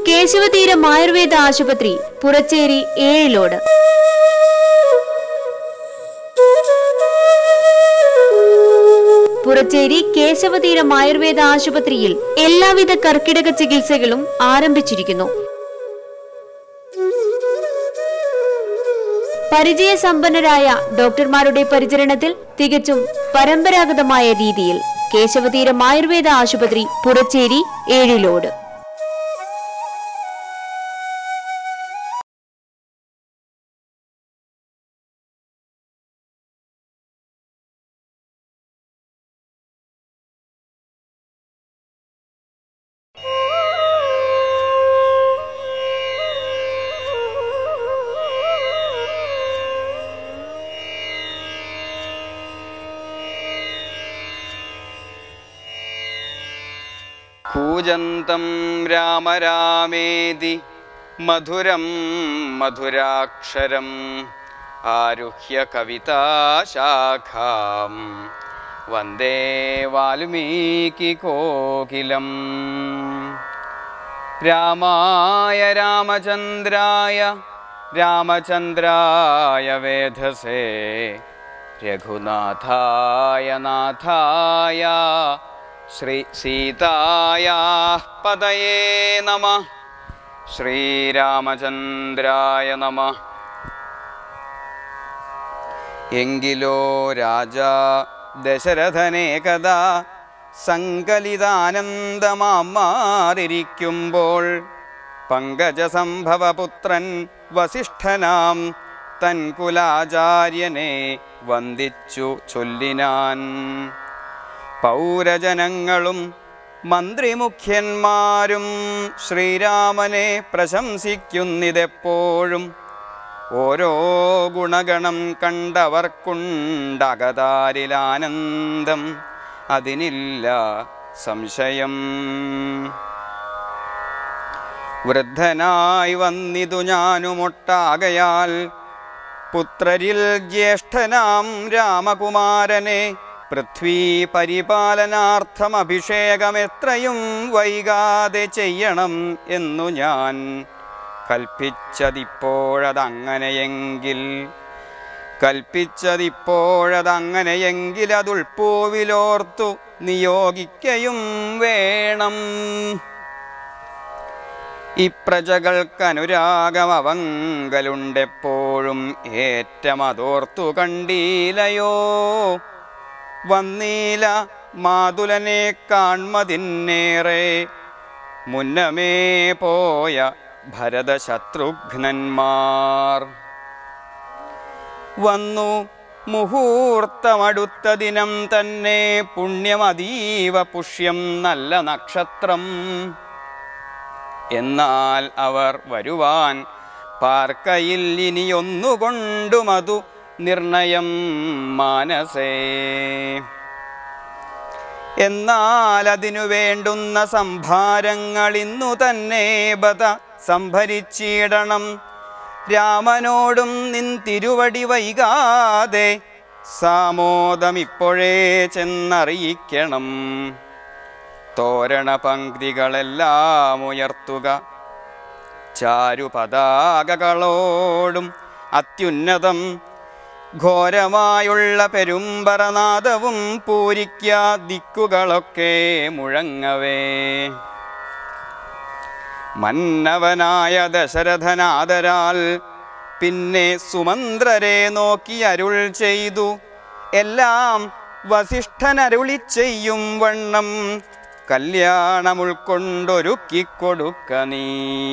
കേശവതീരം ആയുർവേദ ആശുപത്രി പുറച്ചേരി ഏഴിലോട് പുറച്ചേരി കേശവതീരം ആയുർവേദ ആശുപത്രിയിൽ എല്ലാവിധ കർക്കിടക ചികിത്സകളും ആരംഭിച്ചിരിക്കുന്നു പരിചയസമ്പന്നരായ ഡോക്ടർമാരുടെ പരിചരണത്തിൽ തികച്ചും പരമ്പരാഗതമായ രീതിയിൽ കേശവതീരം ആയുർവേദ ആശുപത്രി പുറച്ചേരി ഏഴിലോട് കൂജന്തം രാമ രാമേതി മധുരം മധുരാക്ഷരം ആരുഹ്യ കവിതാശാഖാം വന്ദേ വാൽമീകി കോകിലം രാമായ രാമചന്ദ്രായ രാമചന്ദ്രായ വേധസേ രഘുനാഥായ നാഥായ ശ്രീ സീതായാ പതയേ നമ ശ്രീരാമചന്ദ്രായ നമ എങ്കിലോ രാജാ ദശരഥനേകഥാ സങ്കലിതാനന്ദമാം മാറിയിരിക്കുമ്പോൾ പങ്കജസംഭവപുത്രൻ വസിഷ്ഠനാം തൻ കുലാചാര്യനെ വന്ദിച്ചു ചൊല്ലിനാൻ പൗരജനങ്ങളും മന്ത്രിമുഖ്യന്മാരും ശ്രീരാമനെ പ്രശംസിക്കുന്നിതെപ്പോഴും ഓരോ ഗുണഗണം കണ്ടവർക്കുണ്ടകതാരിലാനന്ദം അതിനില്ല സംശയം വൃദ്ധനായി വന്നിതു ഞാനുമൊട്ടാകയാൽ പുത്രരിൽ ജ്യേഷ്ഠനാം രാമകുമാരനെ പൃഥ്വീ പരിപാലനാർത്ഥം അഭിഷേകമെത്രയും വൈകാതെ ചെയ്യണം എന്നു ഞാൻ കൽപ്പിച്ചതിപ്പോഴതങ്ങനെയെങ്കിൽ കൽപ്പിച്ചതിപ്പോഴതങ്ങനെയെങ്കിൽ അതുൾപ്പൂവിലോർത്തു നിയോഗിക്കയും വേണം ഇപ്രജകൾക്കനുരാഗമവങ്കലുണ്ടെപ്പോഴും ഏറ്റമതോർത്തു കണ്ടീലയോ വന്നീല മാതുലനെ കാൺമതിന്നേറെ മുന്നമേ പോയ ഭരതശത്രുഘ്നന്മാർ വന്നു മുഹൂർത്തമടുത്ത ദിനം തന്നെ പുണ്യമതീവ പുഷ്യം നല്ല നക്ഷത്രം എന്നാൽ അവർ വരുവാൻ പാർക്കയിൽ ഇനിയൊന്നുകൊണ്ടുമതു നിർണയം മാനസേ എന്നാൽ അതിനു വേണ്ടുന്ന സംഭാരങ്ങൾ ഇന്നു തന്നെ ബത സംഭരിച്ചിടണം രാമനോടും നിൻ തിരുവടി വൈകാതെ സാമോദമിപ്പോഴേ ചെന്നറിയിക്കണം തോരണ പങ്ക്തികളെല്ലാം ഉയർത്തുക ചാരുപതാകകളോടും അത്യുന്നതം ഘോരമായുള്ള പെരുമ്പറനാദവും പൂരിക്ക ദിക്കുകളൊക്കെ മുഴങ്ങവേ മന്നവനായ ദശരഥനാദരാൽ പിന്നെ സുമന്ത്രരെ നോക്കി അരുൾ ചെയ്തു എല്ലാം വസിഷ്ഠനരുളി ചെയ്യും വണ്ണം കല്യാണമുൾക്കൊണ്ടൊരുക്കിക്കൊടുക്ക നീ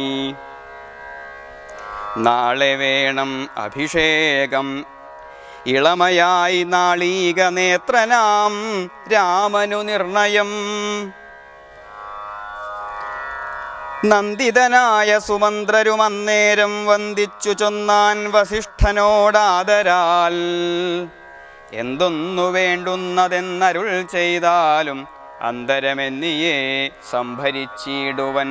നാളെ വേണം അഭിഷേകം ഇളമയായി നാളീക നേത്രനാം രാമനു നിർണയം നന്ദിതനായ സുമന്ത്രരും അന്നേരം വന്ദിച്ചു ചൊന്നാൻ വസിഷ്ഠനോടാദരാൽ എന്തൊന്നു വേണ്ടുന്നതെന്നരുൾ ചെയ്താലും അന്തരമെന്നിയെ സംഭരിച്ചിടുവൻ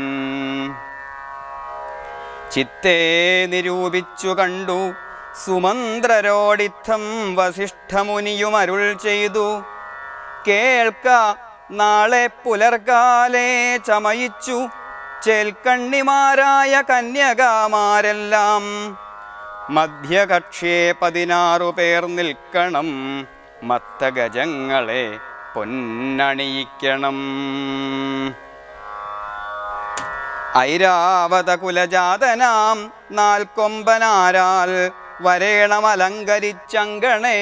ചിത്തേ നിരൂപിച്ചു കണ്ടു സുമന്ത്രരോടിത്തം വസിഷ്ഠമുനിയും അരുൾ ചെയ്തു കേൾക്ക നാളെ പുലർകാലേ ചമയിച്ചു ചേൽക്കണ്ണിമാരായ കന്യകാമാരെല്ലാം മധ്യകക്ഷ്യേ പതിനാറു പേർ നിൽക്കണം മത്തഗജങ്ങളെ പൊന്നണിയിക്കണം ഐരാവത കുലജാതനാം നാൽക്കൊമ്പനാരാൽ വരേണമലങ്കരിച്ചങ്കണേ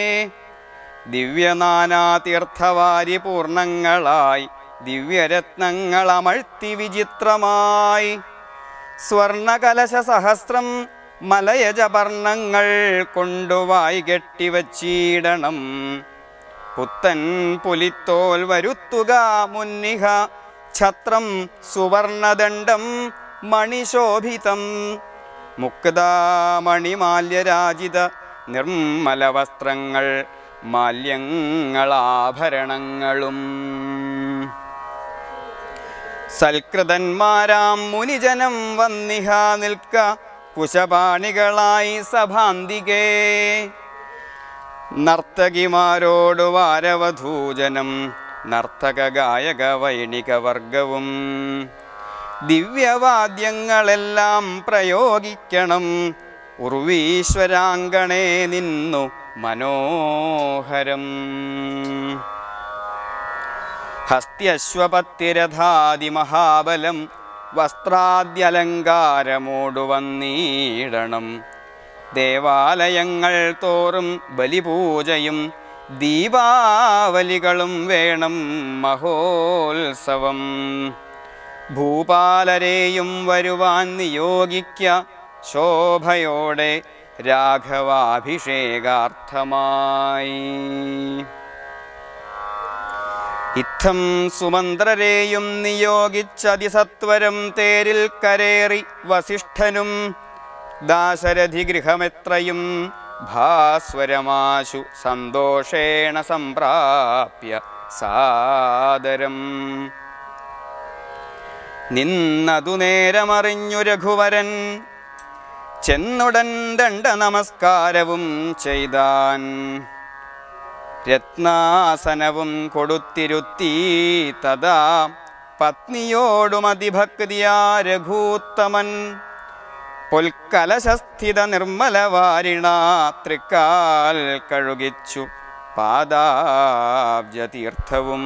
ദിവ്യനാനാതീർത്ഥവാരി പൂർണ്ണങ്ങളായി ദിവ്യരത്നങ്ങളമഴ്ത്തി വിചിത്രമായി സ്വർണകലശ സഹസ്രം മലയജപർണങ്ങൾ കൊണ്ടുവായി കെട്ടിവച്ചിടണം പുത്തൻ പുലിത്തോൽ വരുത്തുക മുന്നിഹ ഛത്രം സുവർണദണ്ഡം മണിശോഭിതം മുക്താമണിമാല്യരാജിത നിർമ്മല വസ്ത്രങ്ങൾ മാല്യങ്ങളാഭരണങ്ങളും സൽകൃതന്മാരാം മുനിജനം വന്നിഹ നിൽക്ക കുശപാണികളായി സഭാന്തികേ നർത്തകിമാരോട് വാരവധൂജനം നർത്തക ഗായക വൈണിക വർഗവും ദിവ്യവാദ്യങ്ങളെല്ലാം പ്രയോഗിക്കണം ഉർവീശ്വരാങ്കണേ നിന്നു മനോഹരം ഹസ്ത്യശ്വപത്തിരഥാതിമഹാബലം വസ്ത്രാദ്യലങ്കാരമോടു വന്നീടണം ദേവാലയങ്ങൾ തോറും ബലിപൂജയും ദീപാവലികളും വേണം മഹോത്സവം ഭൂപാലരെയും വരുവാൻ നിയോഗിക്ക ശോഭയോടെ രാഘവാഭിഷേകാർത്ഥമായി ഇത്തം സുമന്ത്രരെയും നിയോഗിച്ചതിസത്വരം തേരിൽ കരേറി വസിഷ്ഠനും ദാശരഥി ഗൃഹമെത്രയും ഭാസ്വരമാശു സന്തോഷേണ സംപ്രാപ്യ സാദരം നിന്നതു നേരമറിഞ്ഞു രഘുവരൻ ചെന്നുടൻ ദണ്ഡ നമസ്കാരവും ചെയ്താൻ രത്നാസനവും കൊടുത്തിരുത്തി തഥാ പത്നിയോടും അതിഭക്തിയാ രഘൂത്തമൻ പൊൽക്കലശസ്ഥിത നിർമ്മലവാരിണ തൃക്കാൽ കഴുകിച്ചു പാദാബ്ജതീർത്ഥവും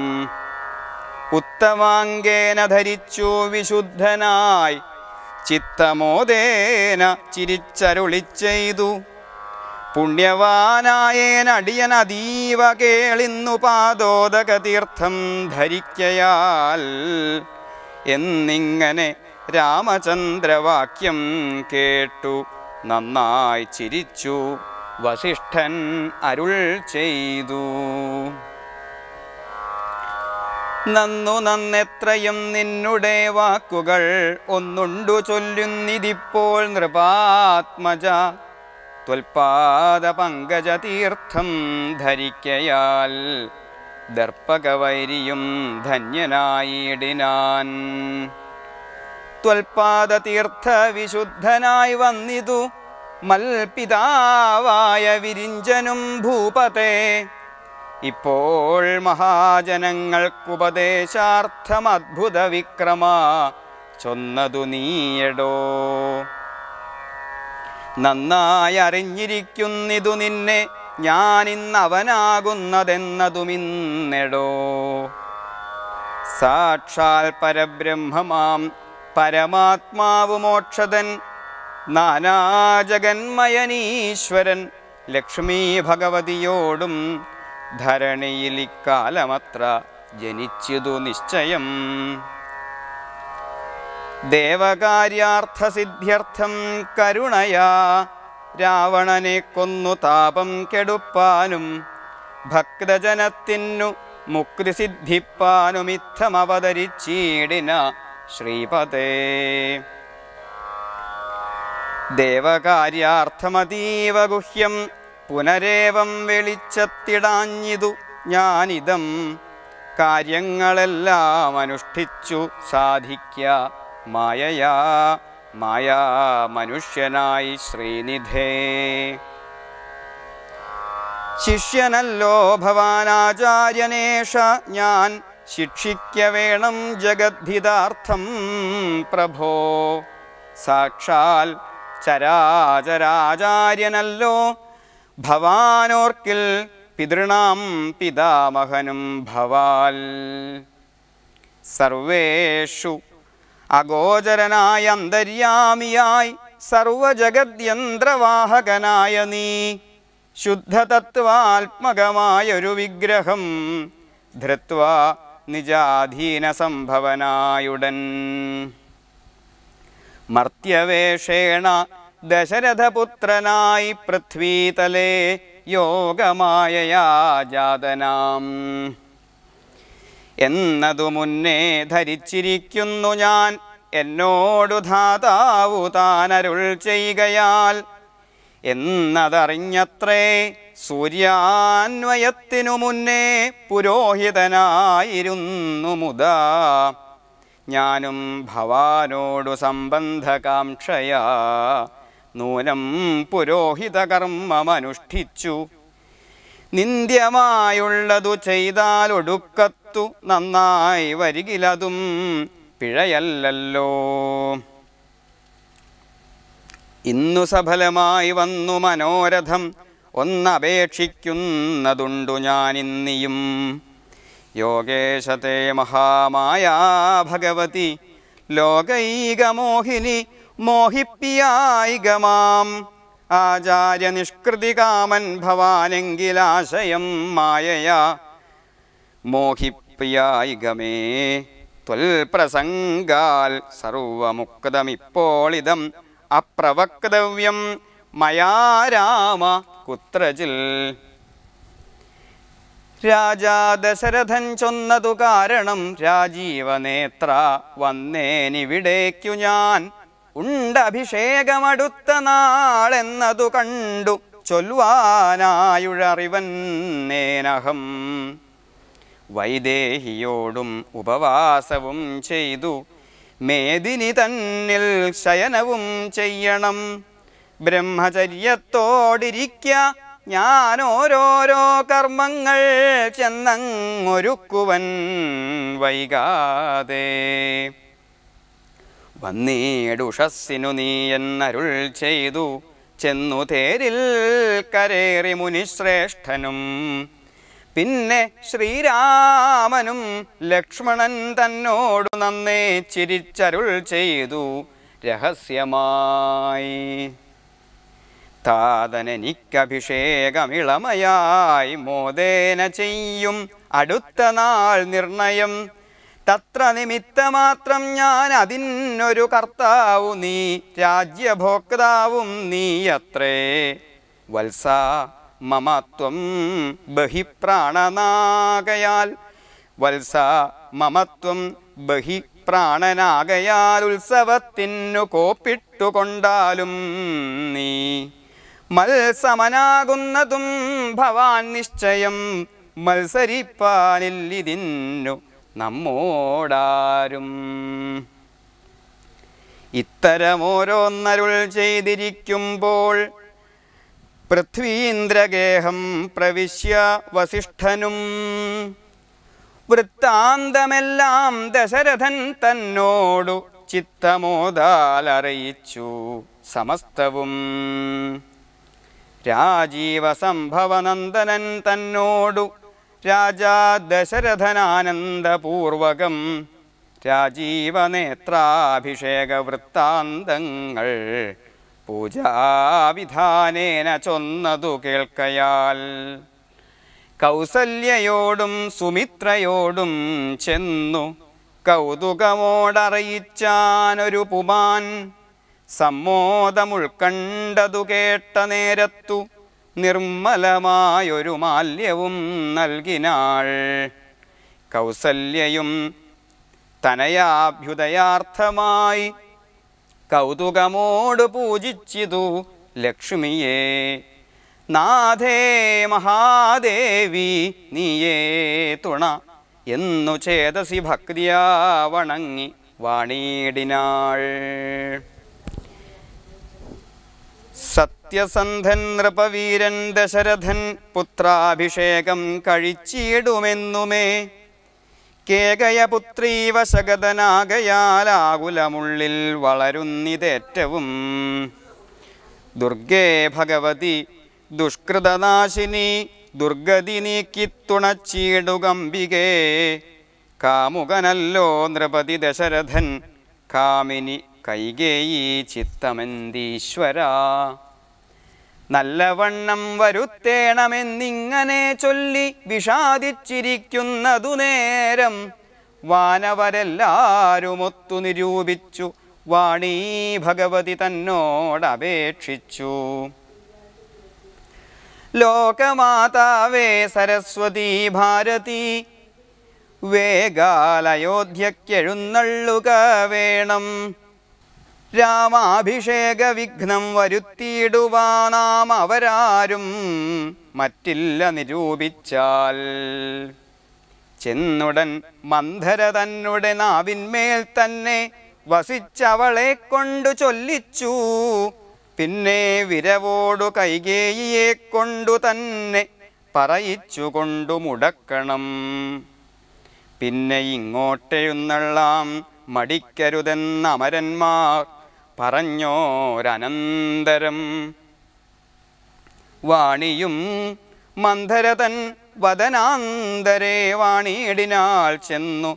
ഉത്തമാങ്കേന ധരിച്ചു വിശുദ്ധനായി ചിത്തമോദേന ചിരിച്ചരുളി ചെയ്തു പുണ്യവാനായേനടിയൻ അതീവ കേളിന്നു പാദോദക തീർത്ഥം ധരിക്കയാൽ എന്നിങ്ങനെ രാമചന്ദ്രവാക്യം കേട്ടു നന്നായി ചിരിച്ചു വസിഷ്ഠൻ അരുൾ ചെയ്തു നന്നു നന്നെത്രയും നിന്നുടെ വാക്കുകൾ ഒന്നുണ്ടു ചൊല്ലുന്നിതിപ്പോൾ നൃപാത്മജ ത്വൽപാദ പങ്കജ തീർത്ഥം ധരിക്കയാൽ ദർപ്പകവൈരിയും ധന്യനായിടിനാൻ ത്വൽപാദ തീർത്ഥ വിശുദ്ധനായി വന്നിതു മൽപിതാവായ വിരിഞ്ചനും ഭൂപതേ ഇപ്പോൾ മഹാജനങ്ങൾക്കുപദേശാർത്ഥം അദ്ഭുത വിക്രമ ചൊന്നതു നീയടോ നന്നായി അറിഞ്ഞിരിക്കുന്നിതു നിന്നെ ഞാനിന്നവനാകുന്നതെന്നതുമിന്നെടോ സാക്ഷാൽ പരബ്രഹ്മമാം പരമാത്മാവ് മോക്ഷതൻ നാനാജഗന്മയനീശ്വരൻ ലക്ഷ്മീ ഭഗവതിയോടും ധരണിയിൽ ഇക്കാലമത്ര ജനിച്ചതു നിശ്ചയം ദേവകാര്യാർത്ഥസിദ്ധ്യർത്ഥം കരുണയാ രാവണനെ കൊന്നു താപം കെടുപ്പാനും ഭക്തജനത്തിനു മുക്തി സിദ്ധിപ്പാനുമിത്തമവതരിച്ചീടിന ശ്രീപതേ ദേവകാര്യാർത്ഥമതീവ ഗുഹ്യം പുനരേവം വെളിച്ചത്തിടാഞ്ഞിതു ഞാനിതം കാര്യങ്ങളെല്ലാം അനുഷ്ഠിച്ചു സാധിക്ക മായയാ മായാ മനുഷ്യനായി ശ്രീനിധേ ശിഷ്യനല്ലോ ഭവാനാചാര്യനേഷ ഞാൻ ശിക്ഷിക്ക വേണം ജഗദ്ധിതാർത്ഥം പ്രഭോ സാക്ഷാൽ ചരാചരാചാര്യനല്ലോ ഭവാനോർക്കിൽ പിതൃണാം പിതാമഹനും ഭവാൽ സർവേഷു അഗോചരനായ അന്തര്യാമിയായി സർവജഗദ്യന്ത്രവാഹകനായ നീ ശുദ്ധതത്വാത്മകമായൊരു വിഗ്രഹം ധൃത്വ നിജാധീന സംഭവനായുടൻ മർത്യവേഷേണ ദശരഥപുത്രനായി പൃഥ്വീതലേ യോഗമായയാ ജാതനാം എന്നതു മുന്നേ ധരിച്ചിരിക്കുന്നു ഞാൻ എന്നോടു ധാതാവു താനരുൾ ചെയ്യുകയാൽ എന്നതറിഞ്ഞത്രേ സൂര്യാന്വയത്തിനു മുന്നേ പുരോഹിതനായിരുന്നു മുതാ ഞാനും ഭവാനോടു സംബന്ധകാംക്ഷയാ നൂനം പുരോഹിതകർമ്മമനുഷ്ഠിച്ചു നിന്ദ്യമായുള്ളതു ചെയ്താൽ ഒടുക്കത്തു നന്നായി വരികിലതും പിഴയല്ലല്ലോ ഇന്നു സഫലമായി വന്നു മനോരഥം ഒന്നപേക്ഷിക്കുന്നതുണ്ടു ഞാനിന്നിയും യോഗേശത്തെ മഹാമായാ ഭഗവതി ലോകൈകമോഹിനി മോഹിപ്പിയായികമാം ആചാര്യ നിഷ്കൃതികാമൻ ഭവാനെങ്കിലാശയം മായയാ മോഹിപ്പിയായികമേ ത്വൽപ്രസംഗാൽ സർവമുക്തമിപ്പോളിതം അപ്രവക്തവ്യം മയാ രാമ കുത്രചിൽ രാജാ ദശരഥൻ ചൊന്നതു കാരണം രാജീവനേത്ര വന്നേനിവിടേക്കു ഞാൻ ഉണ്ടഭിഷേകമടുത്ത നാളെന്നതു കണ്ടു ചൊല്ലുവാനായുഴറിവന്നേനഹം വൈദേഹിയോടും ഉപവാസവും ചെയ്തു മേദിനി തന്നിൽ ശയനവും ചെയ്യണം ബ്രഹ്മചര്യത്തോടിരിക്ക ഞാൻ ഓരോരോ കർമ്മങ്ങൾ ചെന്നങ്ങൊരുക്കുവൻ വൈകാതെ വന്നീടുഷസ്സിനു നീ എന്നരുൾ ചെയ്തു ചെന്നു തേരിൽ കരേറി മുനിശ്രേഷ്ഠനും പിന്നെ ശ്രീരാമനും ലക്ഷ്മണൻ തന്നോടു നന്നേ ചിരിച്ചരുൾ ചെയ്തു രഹസ്യമായി താതനെനിക്കഭിഷേകമിളമയായി മോദേന ചെയ്യും അടുത്ത നാൾ നിർണയം തത്ര നിമിത്തമാത്രം ഞാൻ അതിനൊരു കർത്താവു നീ രാജ്യഭോക്താവും നീയത്രേ വത്സ മമത്വം ബഹിപ്രാണനാകയാൽ വത്സ മമത്വം ബഹിപ്രാണനാകയാൽ ഉത്സവത്തിനു കോപ്പിട്ടുകൊണ്ടാലും നീ മത്സമനാകുന്നതും ഭവാൻ നിശ്ചയം മത്സരിപ്പാനില്ലിതിന്നു നമ്മോടാരും ഇത്തരമോരോന്നരുൾ ചെയ്തിരിക്കുമ്പോൾ പൃഥ്വീന്ദ്രഗേഹം പ്രവിശ്യ വസിഷ്ഠനും വൃത്താന്തമെല്ലാം ദശരഥൻ തന്നോടു ചിത്തമോദാലറിയിച്ചു സമസ്തവും രാജീവസംഭവനന്ദനൻ തന്നോടു രാജാ ദശരഥനാനന്ദപൂർവകം രാജീവനേത്രാഭിഷേക വൃത്താന്തങ്ങൾ പൂജാവിധാനേന ചൊന്നതു കേൾക്കയാൽ കൗസല്യയോടും സുമിത്രയോടും ചെന്നു കൗതുകമോടറിയിച്ചാനൊരു പുമാൻ സമ്മോദമുൾക്കണ്ടതു കേട്ട നേരത്തു നിർമ്മലമായൊരു മാല്യവും നൽകിനാൾ കൗസല്യയും തനയാഭ്യുദയാർത്ഥമായി കൗതുകമോട് പൂജിച്ചിതു ലക്ഷ്മിയെ നാഥേ മഹാദേവി നീയേ തുണ എന്നു ചേതസി ഭക്തിയാ വണങ്ങി വാണീടിനാൾ സത്യസന്ധൻ നൃപവീരൻ ദശരഥൻ പുത്രാഭിഷേകം കഴിച്ചിടുമെന്നുമേ കേകയപുത്രീവശഗതനാകയാലാകുലമുള്ളിൽ വളരുന്നിതേറ്റവും ദുർഗേ ഭഗവതി ദുഷ്കൃതനാശിനി ദുർഗതി നീക്കി തുണച്ചീടുകമ്പികേ കാമുകനല്ലോ നൃപതി ദശരഥൻ കാമിനി കൈകേയി ചിത്തമെന്തീശ്വര നല്ലവണ്ണം വരുത്തേണമെന്നിങ്ങനെ ചൊല്ലി വിഷാദിച്ചിരിക്കുന്നതു നേരം വാനവരെല്ലാരുമൊത്തു നിരൂപിച്ചു വാണീ ഭഗവതി തന്നോടപേക്ഷിച്ചു ലോകമാതാവേ സരസ്വതി ഭാരതി വേഗാലയോധ്യക്കെഴുന്നള്ളുക വേണം രാമാഭിഷേക വിഘ്നം വരുത്തിയിടുവാനാം അവരാരും മറ്റില്ല നിരൂപിച്ചാൽ ചെന്നുടൻ മന്ധര തന്നെ നാവിന്മേൽ തന്നെ വസിച്ചവളെ കൊണ്ടു ചൊല്ലിച്ചു പിന്നെ വിരവോടു കൈകേയിയെ കൊണ്ടു തന്നെ പറയിച്ചു കൊണ്ടു മുടക്കണം പിന്നെ ഇങ്ങോട്ടെഴുന്നള്ളാം മടിക്കരുതെന്ന അമരന്മാർ പറഞ്ഞോരനന്തരം വാണിയും മന്ധരതൻ വദനാന്തരേ വാണിയിടിനാൾ ചെന്നു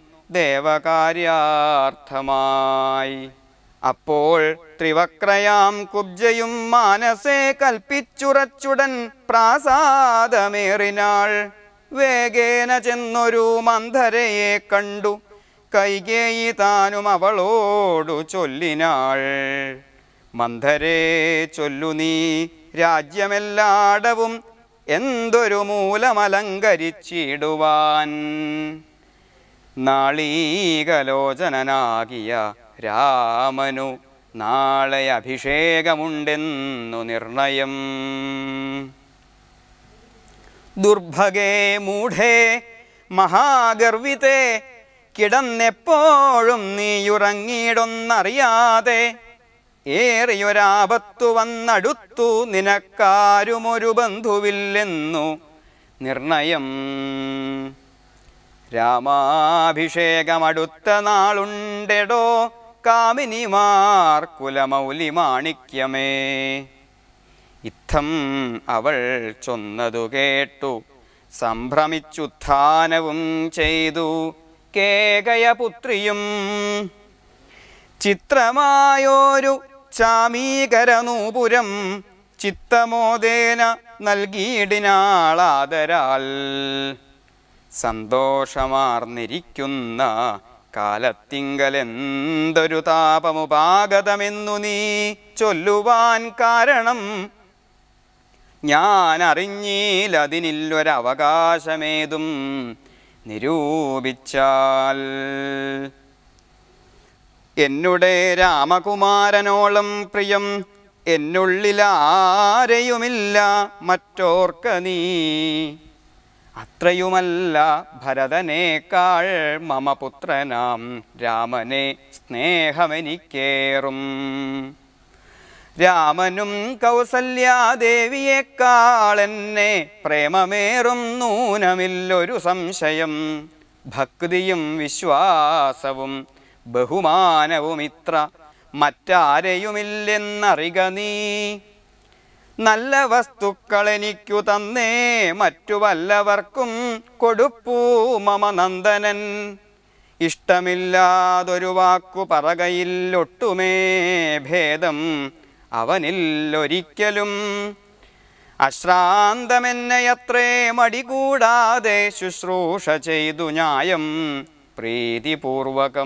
ദേവകാര്യാർത്ഥമായി അപ്പോൾ ത്രിവക്രയാം കുബ്ജയും മാനസേ കൽപ്പിച്ചുറച്ചുടൻ പ്രാസാദമേറിനാൾ വേഗേന ചെന്നൊരു മന്ധരയെ കണ്ടു കൈകേയി താനും അവളോടു ചൊല്ലിനാൾ മന്ധരേ ചൊല്ലു നീ രാജ്യമെല്ലാടവും എന്തൊരു മൂലമലങ്കരിച്ചിടുവാൻ നാളീകലോചനനാകിയ രാമനു നാളെ അഭിഷേകമുണ്ടെന്നു നിർണയം ദുർഭഗേ മൂഢേ മഹാഗർവിതേ കിടന്നെപ്പോഴും നീയുറങ്ങിയിടൊന്നറിയാതെ ഏറിയൊരാപത്തു വന്നടുത്തു നിനക്കാരുമൊരു ബന്ധുവില്ലെന്നു നിർണയം രാമാഭിഷേകമടുത്ത നാളുണ്ടെടോ കാമിനിമാർ കുലമൗലി മാണിക്യമേ ഇത്തം അവൾ ചൊന്നതു കേട്ടു സംഭ്രമിച്ചുത്ഥാനവും ചെയ്തു കേകയപുത്രിയും ചിത്രമായോരു ചാമീകരനൂപുരം ചിത്തമോദേന നൽകിയിടിനാളാദരാൽ സന്തോഷമാർന്നിരിക്കുന്ന കാലത്തിങ്കലെന്തൊരു താപമുപാഗതമെന്നു നീ ചൊല്ലുവാൻ കാരണം ഞാൻ അറിഞ്ഞീലതിനില്ലൊരവകാശമേതും നിരൂപിച്ചാൽ എന്നുടെ രാമകുമാരനോളം പ്രിയം എന്നുള്ളിലാരെയുമില്ല മറ്റോർക്ക നീ അത്രയുമല്ല ഭരതനേക്കാൾ മമ പുത്രനാം രാമനെ സ്നേഹമെനിക്കേറും രാമനും കൗസല്യാദേവിയേക്കാൾ എന്നെ പ്രേമമേറും നൂനമില്ലൊരു സംശയം ഭക്തിയും വിശ്വാസവും ബഹുമാനവും ഇത്ര മറ്റാരെയുമില്ലെന്നറിക നീ നല്ല വസ്തുക്കൾ എനിക്കു തന്നേ മറ്റു വല്ലവർക്കും കൊടുപ്പൂ മമ നന്ദനൻ ഇഷ്ടമില്ലാതൊരു വാക്കു പറകയില്ലൊട്ടുമേ ഭേദം അവനില്ലൊരിക്കലും അശ്രാന്തമെന്നയത്രേ മടികൂടാതെ ശുശ്രൂഷ ചെയ്തു ന്യായം പ്രീതിപൂർവകം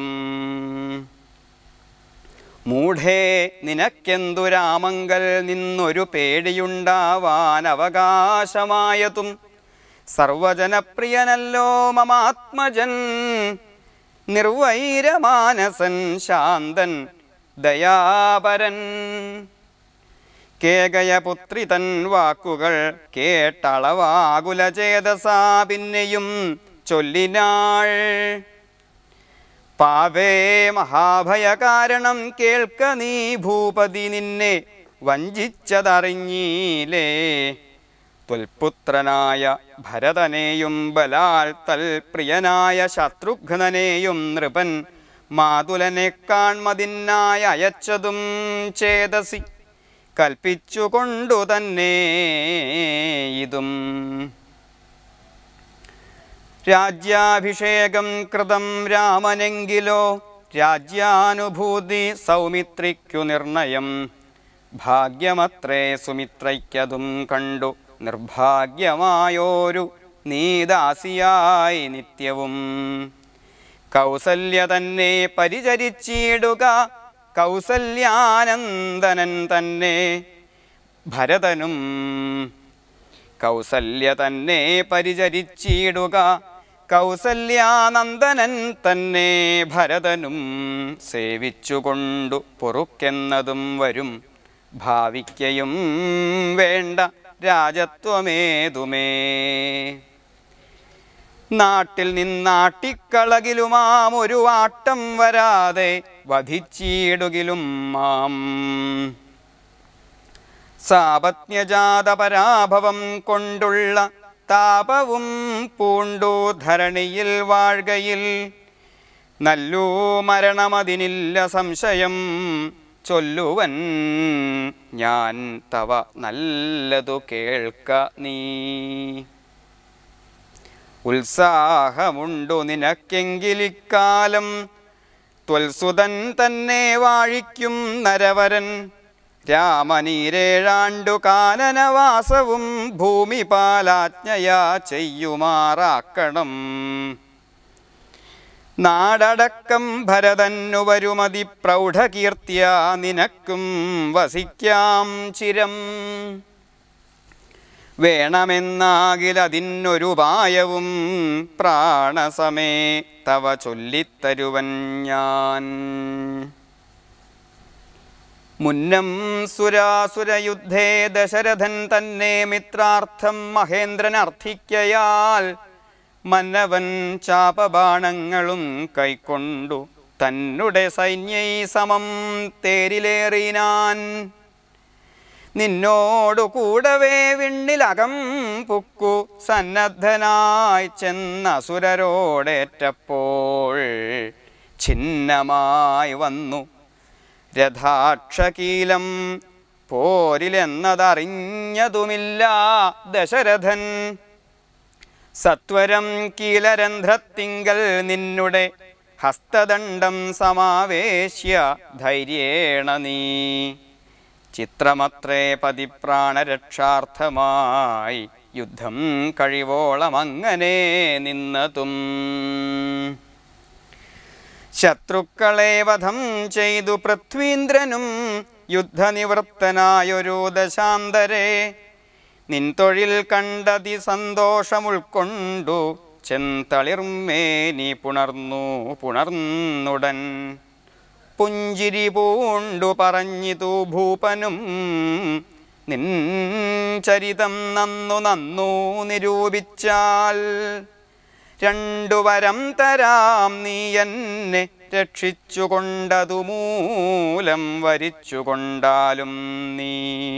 മൂഢേ നിനക്കെന്തു രാമങ്കൽ നിന്നൊരു പേടിയുണ്ടാവാൻ അവകാശമായതും സർവജനപ്രിയനല്ലോ മമാത്മജൻ നിർവൈരമാനസൻ ശാന്തൻ ദയാപരൻ കേകയപുത്രി തൻ വാക്കുകൾ കേട്ടളവാകുലചേതസാ പിന്നെയും ചൊല്ലിനാൾ പാപേ മഹാഭയകാരണം കേൾക്ക നീ ഭൂപതി നിന്നെ വഞ്ചിച്ചതറിഞ്ഞീലേ ത്വൽപുത്രനായ ഭരതനെയും ബലാൽ തൽപ്രിയനായ ശത്രുഘ്നനെയും നൃപൻ മാതുലനെ കാൺമതിനായി അയച്ചതും ചേതസി കൽപ്പിച്ചുകൊണ്ടു തന്നെ ഇതും രാജ്യാഭിഷേകം കൃതം രാമനെങ്കിലോ രാജ്യാനുഭൂതി സൗമിത്രിക്കു നിർണയം ഭാഗ്യമത്രേ സുമിത്രയ്ക്കതും കണ്ടു നിർഭാഗ്യമായോരു നീദാസിയായി നിത്യവും കൗസല്യ തന്നെ പരിചരിച്ചിടുക കൗസല്യാനന്ദനൻ തന്നെ ഭരതനും കൗസല്യ തന്നെ പരിചരിച്ചിടുക കൗസല്യാനന്ദനൻ തന്നെ ഭരതനും സേവിച്ചുകൊണ്ടു പൊറുക്കെന്നതും വരും ഭാവിക്കയും വേണ്ട രാജത്വമേതുമേ നാട്ടിൽ നിന്നാട്ടിക്കളകിലുമാം ഒരു ആട്ടം വരാതെ വധിച്ചിടുകിലും മാം സാപത്ന്യജാത പരാഭവം കൊണ്ടുള്ള താപവും പൂണ്ടു ധരണിയിൽ വാഴ്കയിൽ നല്ലൂ മരണമതിനില്ല സംശയം ചൊല്ലുവൻ ഞാൻ തവ നല്ലതു കേൾക്ക നീ ഉത്സാഹമുണ്ടു നിനക്കെങ്കിലിക്കാലം ത്വൽസുതൻ തന്നെ വാഴിക്കും നരവരൻ രാമനീരേഴാണ്ടു കാനനവാസവും ഭൂമിപാലാജ്ഞയാ ചെയ്യുമാറാക്കണം നാടടക്കം ഭരതന്നു വരുമതി പ്രൗഢകീർത്തിയ നിനക്കും വസിക്കാം ചിരം വേണമെന്നാകിലതിനൊരുപായവും പ്രാണസമേ തവ ചൊല്ലിത്തരുവൻ ഞാൻ മുന്നം സുരാസുരയുദ്ധേ ദശരഥൻ തന്നെ മിത്രാർത്ഥം മഹേന്ദ്രൻ അർത്ഥിക്കയാൽ മന്നവൻ ചാപബാണങ്ങളും കൈക്കൊണ്ടു തന്നുടെ സൈന്യൈ സമം തേരിലേറിനാൻ നിന്നോടു കൂടവേ വിണ്ണിലകം പുക്കു സന്നദ്ധനായി ചെന്ന സുരരോടേറ്റപ്പോൾ ഛിന്നമായി വന്നു രഥാക്ഷകീലം പോരിലെന്നതറിഞ്ഞതുമില്ല ദശരഥൻ സത്വരം കീലരന്ധ്രത്തിങ്കൽ നിന്നുടെ ഹസ്തദണ്ഡം സമാവേശ്യ ധൈര്യേണ നീ ചിത്രമത്രേ പതിപ്രാണരക്ഷാർത്ഥമായി യുദ്ധം കഴിവോളം അങ്ങനെ നിന്നതും ശത്രുക്കളെ വധം ചെയ്തു പൃഥ്വീന്ദ്രനും യുദ്ധനിവൃത്തനായൊരു ദശാന്തരെ നിൻ തൊഴിൽ കണ്ടതി സന്തോഷമുൾക്കൊണ്ടു ചെന്തളിർമേനി പുണർന്നു പുണർന്നുടൻ പുഞ്ചിരി പൂണ്ടു പറഞ്ഞിതു ഭൂപനും നിൻ ചരിതം നന്നു നന്നു നിരൂപിച്ചാൽ രണ്ടു വരം തരാം നീ എന്നെ രക്ഷിച്ചുകൊണ്ടതു മൂലം വരിച്ചുകൊണ്ടാലും നീ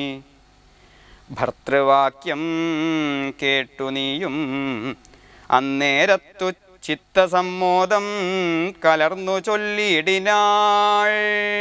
ഭർത്തൃവാക്യം കേട്ടു നീയും അന്നേരത്തു ചിത്തസമ്മോദം കലർന്നു ചൊല്ലിയിടിനാൾ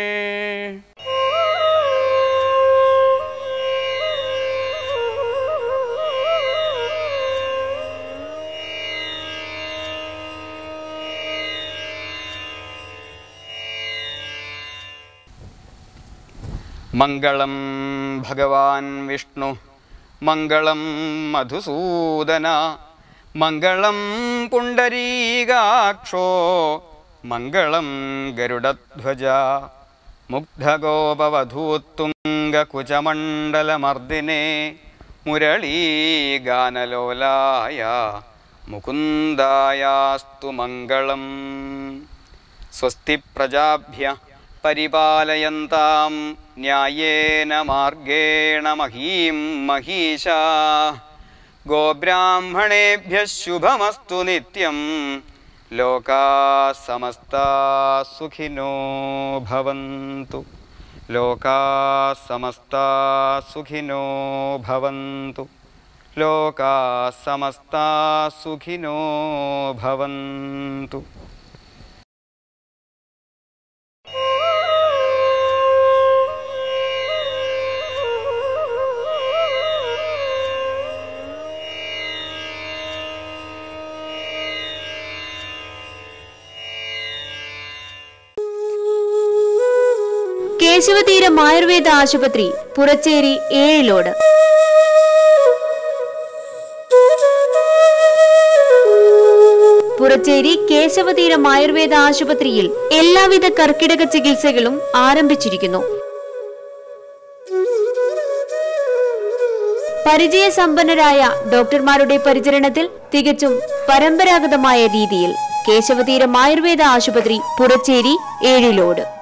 മംഗളം ഭഗവാൻ വിഷ്ണു മംഗളം മധുസൂദന മംഗളം പുണ്ടരീകാക്ഷോ മംഗളം ഗരുഡധ്വജ മുഗ്ധഗോപവധൂത്തുംഗകുചമണ്ഡലമർദിനെ മുരളീഗാനലോലായ മുകുന്ദായാസ്തു മംഗളം സ്വസ്തി പ്രജാഭ്യ പരിപാലയന്താം ന്യായേന മാർഗേണ മഹീം മഹീശാ ഗോബ്രാഹ്മണേഭ്യ ശുഭമസ്തു നിത്യം ലോകാ സമസ്താ സുഖിനോ ഭവന്തു ലോകാ സമസ്താ സുഖിനോ ഭവന്തു ലോകാ സമസ്താ സുഖിനോ ഭവന്തു കേശവതീരം ആയുർവേദ ആശുപത്രി പുറച്ചേരി ഏഴിലോട് പുറച്ചേരി കേശവതീരം ആയുർവേദ ആശുപത്രിയിൽ എല്ലാവിധ കർക്കിടക ചികിത്സകളും ആരംഭിച്ചിരിക്കുന്നു പരിചയസമ്പന്നരായ ഡോക്ടർമാരുടെ പരിചരണത്തിൽ തികച്ചും പരമ്പരാഗതമായ രീതിയിൽ കേശവതീരം ആയുർവേദ ആശുപത്രി പുറച്ചേരി ഏഴിലോട്